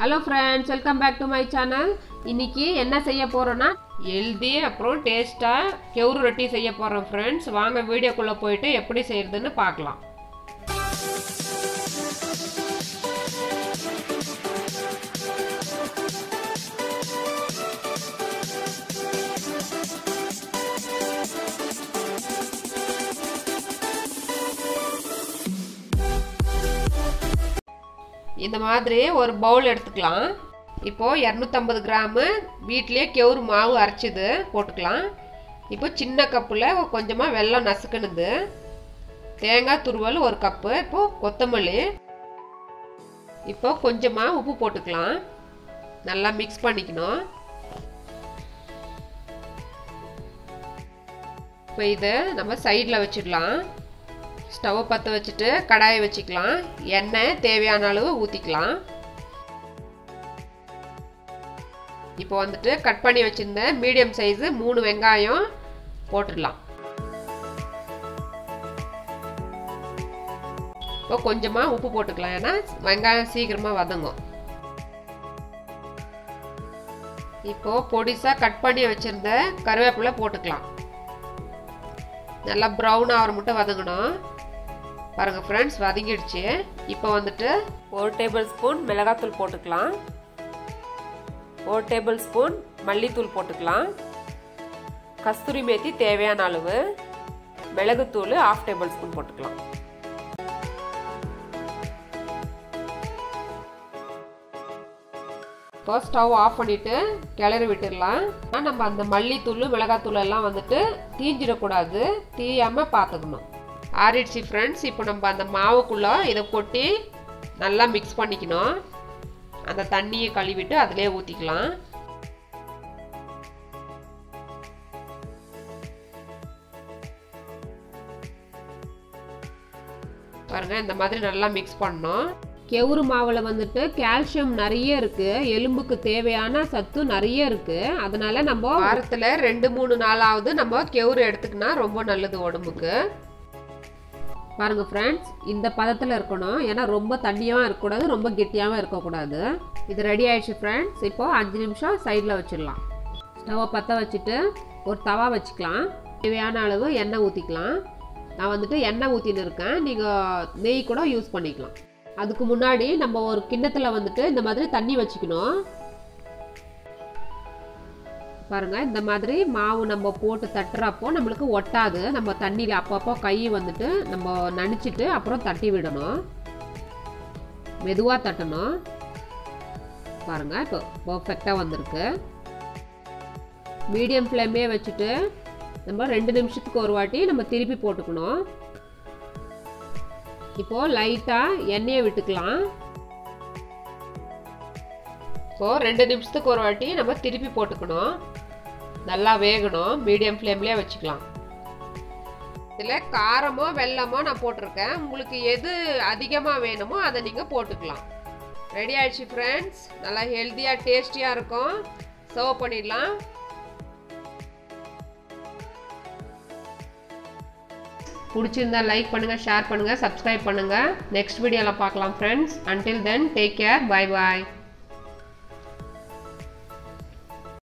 hello friends welcome back to my channel இன்னைக்கு என்ன செய்ய போகிறோன்னா ஹெல்தி அப்புறம் டேஸ்ட்டாக கெவுரு ரொட்டி செய்ய போகிறோம் ஃப்ரெண்ட்ஸ் வாங்க வீடியோக்குள்ளே போயிட்டு எப்படி செய்யறதுன்னு பார்க்கலாம் இந்த மாதிரி ஒரு பவுல் எடுத்துக்கலாம் இப்போது இரநூத்தம்பது கிராமு வீட்லேயே கெவுரு மாவு அரைச்சிது போட்டுக்கலாம் இப்போ சின்ன கப்பில் கொஞ்சமாக வெல்லம் நசுக்குனுது தேங்காய் துருவல் ஒரு கப்பு இப்போது கொத்தமல்லி இப்போ கொஞ்சமாக உப்பு போட்டுக்கலாம் நல்லா மிக்ஸ் பண்ணிக்கணும் இப்போ இதை நம்ம சைடில் வச்சிடலாம் ஸ்டவ்வை பற்ற வச்சுட்டு கடாயை வச்சுக்கலாம் எண்ணெய் தேவையான அளவு ஊற்றிக்கலாம் இப்போ வந்துட்டு கட் பண்ணி வச்சுருந்த மீடியம் சைஸு மூணு வெங்காயம் போட்டுடலாம் இப்போ கொஞ்சமாக உப்பு போட்டுக்கலாம் ஏன்னா வெங்காயம் சீக்கிரமாக வதங்கும் இப்போது பொடிசாக கட் பண்ணி வச்சுருந்த கருவேப்பிலை போட்டுக்கலாம் நல்லா ப்ரௌன் ஆகிற மட்டும் வதங்கணும் பாருங்கள் ஃப்ரெண்ட்ஸ் வதங்கிடுச்சு இப்போ வந்துட்டு ஒரு டேபிள் ஸ்பூன் மிளகாத்தூள் போட்டுக்கலாம் ஒரு டேபிள் ஸ்பூன் மல்லித்தூள் போட்டுக்கலாம் கஸ்தூரி மேத்தி தேவையான அளவு மிளகுத்தூள் ஆஃப் டேபிள் ஸ்பூன் போட்டுக்கலாம் இப்போ ஸ்டவ் ஆஃப் பண்ணிவிட்டு கிளறி விட்டுடலாம் நம்ம அந்த மல்லித்தூள் மிளகாத்தூள் எல்லாம் வந்துட்டு தீஞ்சிடக்கூடாது தீயாமல் பார்த்துக்கணும் ஆறிடுச்சு ஃப்ரெண்ட்ஸ் இப்போ நம்ம அந்த மாவுக்குள்ளே இதை கொட்டி நல்லா மிக்ஸ் பண்ணிக்கணும் அந்த தண்ணியை கழுவிட்டு அதிலே ஊற்றிக்கலாம் பாருங்கள் இந்த மாதிரி நல்லா மிக்ஸ் பண்ணணும் கெவுரு மாவில் வந்துட்டு கால்சியம் நிறைய இருக்குது எலும்புக்கு தேவையான சத்து நிறைய இருக்குது அதனால நம்ம வாரத்தில் ரெண்டு மூணு நாளாவது நம்ம கெவுரு எடுத்துக்கினா ரொம்ப நல்லது உடம்புக்கு பாருங்கள் ஃப்ரெண்ட்ஸ் இந்த பதத்தில் இருக்கணும் ஏன்னா ரொம்ப தண்ணியாகவும் இருக்கக்கூடாது ரொம்ப கெட்டியாகவும் இருக்கக்கூடாது இது ரெடி ஆயிடுச்சு ஃப்ரெண்ட்ஸ் இப்போது அஞ்சு நிமிஷம் சைடில் வச்சிடலாம் ஸ்டவ்வை பற்ற வச்சுட்டு ஒரு தவா வச்சுக்கலாம் தேவையான அளவு எண்ணெய் ஊற்றிக்கலாம் நான் வந்துட்டு எண்ணெய் ஊற்றின்னு இருக்கேன் நீங்கள் நெய் கூட யூஸ் பண்ணிக்கலாம் அதுக்கு முன்னாடி நம்ம ஒரு கிண்ணத்தில் வந்துட்டு இந்த மாதிரி தண்ணி வச்சுக்கணும் பாருங்க இந்த மாதிரி மாவு நம்ம போட்டு தட்டுறப்போ நம்மளுக்கு ஒட்டாது நம்ம தண்ணியில் அப்பப்போ கை வந்துட்டு நம்ம நனைச்சிட்டு அப்புறம் தட்டி விடணும் மெதுவாக தட்டணும் பாருங்க இப்போ பர்ஃபெக்டாக வந்திருக்கு மீடியம் ஃப்ளேமே வச்சுட்டு நம்ம ரெண்டு நிமிஷத்துக்கு ஒரு வாட்டி நம்ம திருப்பி போட்டுக்கணும் இப்போது லைட்டாக எண்ணெயை விட்டுக்கலாம் இப்போது ரெண்டு நிமிஷத்துக்கு ஒரு வாட்டி நம்ம திருப்பி போட்டுக்கணும் நல்லா வேகணும் மீடியம் ஃப்ளேம்லேயே வச்சுக்கலாம் இதில் காரமோ வெல்லமோ நான் போட்டிருக்கேன் உங்களுக்கு எது அதிகமாக வேணுமோ அதை நீங்கள் போட்டுக்கலாம் ரெடி ஆயிடுச்சு ஃப்ரெண்ட்ஸ் நல்லா ஹெல்த்தியாக டேஸ்டியாக இருக்கும் சர்வ் பண்ணிடலாம் பிடிச்சிருந்தா லைக் பண்ணுங்கள் ஷேர் பண்ணுங்கள் சப்ஸ்கிரைப் பண்ணுங்கள் நெக்ஸ்ட் வீடியோவில் பார்க்கலாம் friends until then take care bye பாய்